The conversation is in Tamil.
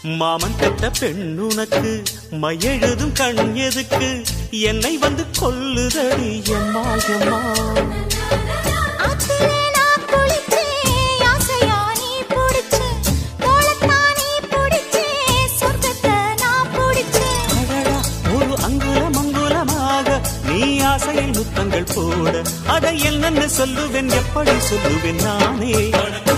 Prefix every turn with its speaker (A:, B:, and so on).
A: மாமன் பெற்ற பெண்ணுனக்கு மையெழுதும் கண் எதுக்கு என்னை வந்து கொல்லுதடி எம்மா எம்மா
B: ஆத்திலே நான் குளிச்சேன், ஆசையா நீ புடிச்ச, தோளத்தான் நீ புடிச்சே, சொர்க்கத்தை நான் புடிச்சேன்.
A: அடடா, ஒரு அங்குலம் அங்குலமாக நீ ஆசையில் முத்தங்கள் போட அதை என்னென்ன சொல்லுவேன் எப்படி சொல்லுவேன் நானே